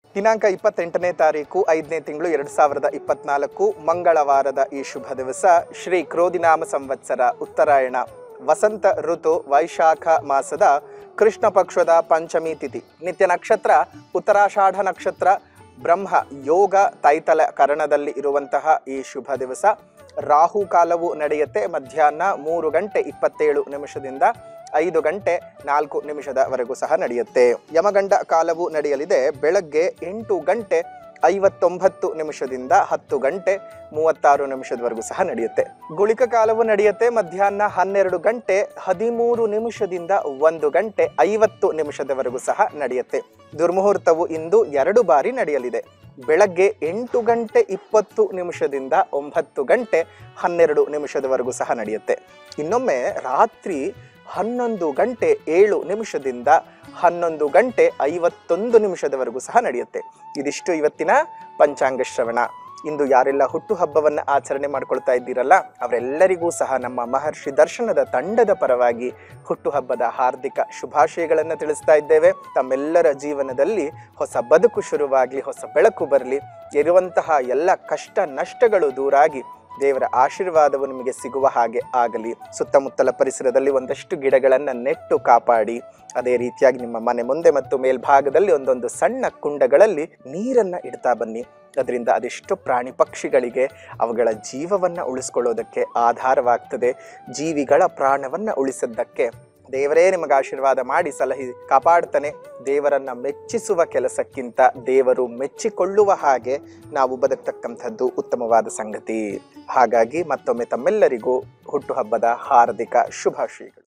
ದಿನಾಂಕ ಇಪ್ಪತ್ತೆಂಟನೇ ತಾರೀಕು ಐದನೇ ತಿಂಗಳು ಎರಡು ಸಾವಿರದ ಇಪ್ಪತ್ನಾಲ್ಕು ಮಂಗಳವಾರದ ಈ ಶುಭ ದಿವಸ ಶ್ರೀ ಕ್ರೋಧಿನಾಮ ಸಂವತ್ಸರ ಉತ್ತರಾಯಣ ವಸಂತ ಋತು ವೈಶಾಖ ಮಾಸದ ಕೃಷ್ಣ ಪಕ್ಷದ ಪಂಚಮಿ ತಿಥಿ ನಿತ್ಯ ನಕ್ಷತ್ರ ಉತ್ತರಾಷಾಢ ನಕ್ಷತ್ರ ಬ್ರಹ್ಮ ಯೋಗ ತೈತಲ ಕರಣದಲ್ಲಿ ಇರುವಂತಹ ಈ ಶುಭ ದಿವಸ ರಾಹು ಕಾಲವು ನಡೆಯುತ್ತೆ ಮಧ್ಯಾಹ್ನ ಮೂರು ಗಂಟೆ ಇಪ್ಪತ್ತೇಳು ನಿಮಿಷದಿಂದ ಐದು ಗಂಟೆ ನಾಲ್ಕು ನಿಮಿಷದವರೆಗೂ ಸಹ ನಡೆಯುತ್ತೆ ಯಮಗಂಡ ಕಾಲವು ನಡೆಯಲಿದೆ ಬೆಳಗ್ಗೆ ಎಂಟು ಗಂಟೆ ಐವತ್ತೊಂಬತ್ತು ನಿಮಿಷದಿಂದ ಹತ್ತು ಗಂಟೆ ಮೂವತ್ತಾರು ನಿಮಿಷದವರೆಗೂ ಸಹ ನಡೆಯುತ್ತೆ ಗುಳಿಕ ಕಾಲವು ನಡೆಯುತ್ತೆ ಮಧ್ಯಾಹ್ನ ಹನ್ನೆರಡು ಗಂಟೆ ಹದಿಮೂರು ನಿಮಿಷದಿಂದ ಒಂದು ಗಂಟೆ ಐವತ್ತು ನಿಮಿಷದವರೆಗೂ ಸಹ ನಡೆಯುತ್ತೆ ದುರ್ಮುಹೂರ್ತವು ಇಂದು ಎರಡು ಬಾರಿ ನಡೆಯಲಿದೆ ಬೆಳಗ್ಗೆ ಎಂಟು ಗಂಟೆ ಇಪ್ಪತ್ತು ನಿಮಿಷದಿಂದ ಒಂಬತ್ತು ಗಂಟೆ ಹನ್ನೆರಡು ನಿಮಿಷದವರೆಗೂ ಸಹ ನಡೆಯುತ್ತೆ ಇನ್ನೊಮ್ಮೆ ರಾತ್ರಿ ಹನ್ನೊಂದು ಗಂಟೆ ಏಳು ನಿಮಿಷದಿಂದ ಹನ್ನೊಂದು ಗಂಟೆ ಐವತ್ತೊಂದು ನಿಮಿಷದವರೆಗೂ ಸಹ ನಡೆಯುತ್ತೆ ಇದಿಷ್ಟು ಇವತ್ತಿನ ಪಂಚಾಂಗ ಶ್ರವಣ ಇಂದು ಯಾರೆಲ್ಲ ಹುಟ್ಟುಹಬ್ಬವನ್ನು ಆಚರಣೆ ಮಾಡ್ಕೊಳ್ತಾ ಇದ್ದೀರಲ್ಲ ಅವರೆಲ್ಲರಿಗೂ ಸಹ ನಮ್ಮ ಮಹರ್ಷಿ ದರ್ಶನದ ತಂಡದ ಪರವಾಗಿ ಹುಟ್ಟುಹಬ್ಬದ ಹಾರ್ದಿಕ ಶುಭಾಶಯಗಳನ್ನು ತಿಳಿಸ್ತಾ ಇದ್ದೇವೆ ತಮ್ಮೆಲ್ಲರ ಜೀವನದಲ್ಲಿ ಹೊಸ ಬದುಕು ಶುರುವಾಗಲಿ ಹೊಸ ಬೆಳಕು ಬರಲಿ ಇರುವಂತಹ ಎಲ್ಲ ಕಷ್ಟ ನಷ್ಟಗಳು ದೂರಾಗಿ ದೇವರ ಆಶೀರ್ವಾದವು ನಿಮಗೆ ಸಿಗುವ ಹಾಗೆ ಆಗಲಿ ಸುತ್ತಮುತ್ತಲ ಪರಿಸರದಲ್ಲಿ ಒಂದಷ್ಟು ಗಿಡಗಳನ್ನು ನೆಟ್ಟು ಕಾಪಾಡಿ ಅದೇ ರೀತಿಯಾಗಿ ನಿಮ್ಮ ಮನೆ ಮುಂದೆ ಮತ್ತು ಮೇಲ್ಭಾಗದಲ್ಲಿ ಒಂದೊಂದು ಸಣ್ಣ ಕುಂಡಗಳಲ್ಲಿ ನೀರನ್ನ ಇಡ್ತಾ ಬನ್ನಿ ಅದರಿಂದ ಅದೆಷ್ಟು ಪ್ರಾಣಿ ಪಕ್ಷಿಗಳಿಗೆ ಅವುಗಳ ಜೀವವನ್ನು ಉಳಿಸ್ಕೊಳ್ಳೋದಕ್ಕೆ ಆಧಾರವಾಗ್ತದೆ ಜೀವಿಗಳ ಪ್ರಾಣವನ್ನು ಉಳಿಸೋದಕ್ಕೆ ದೇವರೇ ನಿಮಗೆ ಆಶೀರ್ವಾದ ಮಾಡಿ ಸಲಹಿ ಕಾಪಾಡ್ತಾನೆ ದೇವರನ್ನ ಮೆಚ್ಚಿಸುವ ಕೆಲಸಕ್ಕಿಂತ ದೇವರು ಮೆಚ್ಚಿಕೊಳ್ಳುವ ಹಾಗೆ ನಾವು ಬದುಕ್ತಕ್ಕಂಥದ್ದು ಉತ್ತಮವಾದ ಸಂಗತಿ ಹಾಗಾಗಿ ಮತ್ತೊಮ್ಮೆ ತಮ್ಮೆಲ್ಲರಿಗೂ ಹುಟ್ಟುಹಬ್ಬದ ಹಾರ್ದಿಕ ಶುಭಾಶಯಗಳು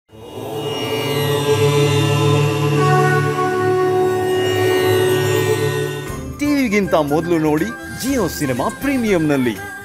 ಟಿವಿಗಿಂತ ಮೊದಲು ನೋಡಿ ಜಿಯೋ ಸಿನಿಮಾ ಪ್ರೀಮಿಯಂನಲ್ಲಿ